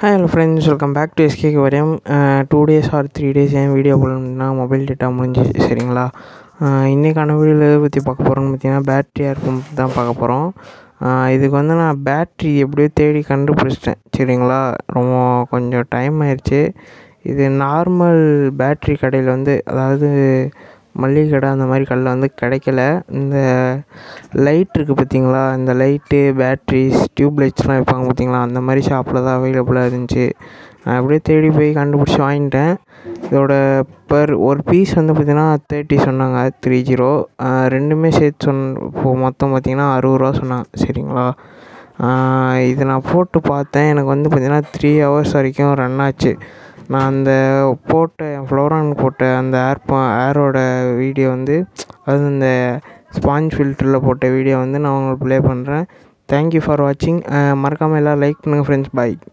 hi hello friends welcome back to எஸ்கேக்கு வரையும் two days or three days ஏன் video போடணும்னா மொபைல் டேட்டா முடிஞ்சிச்சு சரிங்களா இன்றைக்கான வீடியோவில் எதை பற்றி பார்க்க போகிறோம்னு பார்த்தீங்கன்னா பேட்ரி இருக்கும் தான் பார்க்க போகிறோம் இதுக்கு வந்து நான் பேட்ரி எப்படியோ தேடி கண்டுபிடிச்சிட்டேன் சரிங்களா ரொம்ப கொஞ்சம் டைம் ஆயிடுச்சு இது நார்மல் பேட்ரி கடையில் வந்து அதாவது மளிகை கடை அந்த மாதிரி கடையில் வந்து கிடைக்கல இந்த லைட் இருக்குது பார்த்தீங்களா இந்த லைட்டு பேட்ரிஸ் டியூப் லைட்ஸ்லாம் வைப்பாங்க பார்த்தீங்களா அந்த மாதிரி ஷாப்பில் தான் அவைலபிளாக இருந்துச்சு நான் அப்படியே தேடி போய் கண்டுபிடிச்சி வாங்கிட்டேன் இதோட பர் ஒரு பீஸ் வந்து பார்த்திங்கன்னா தேர்ட்டி சொன்னாங்க த்ரீ ஜீரோ ரெண்டுமே சேர்த்து சொன் இப்போது மொத்தம் பார்த்திங்கன்னா அறுபது ரூபா சொன்னாங்க சரிங்களா இது நான் போட்டு பார்த்தேன் எனக்கு வந்து பார்த்திங்கன்னா த்ரீ ஹவர்ஸ் வரைக்கும் ரன் ஆச்சு நான் அந்த போட்ட ஃப்ளோரான் போட்ட அந்த ஏர் ஏரோட வீடியோ வந்து அது இந்த ஸ்பாஞ்ச் ஃபில்டரில் போட்ட வீடியோ வந்து நான் உங்களுக்கு ப்ளே பண்ணுறேன் தேங்க்யூ ஃபார் வாட்சிங் மறக்காமல் எல்லோரும் லைக் பண்ணுங்கள் ஃப்ரெண்ட்ஸ் பாய்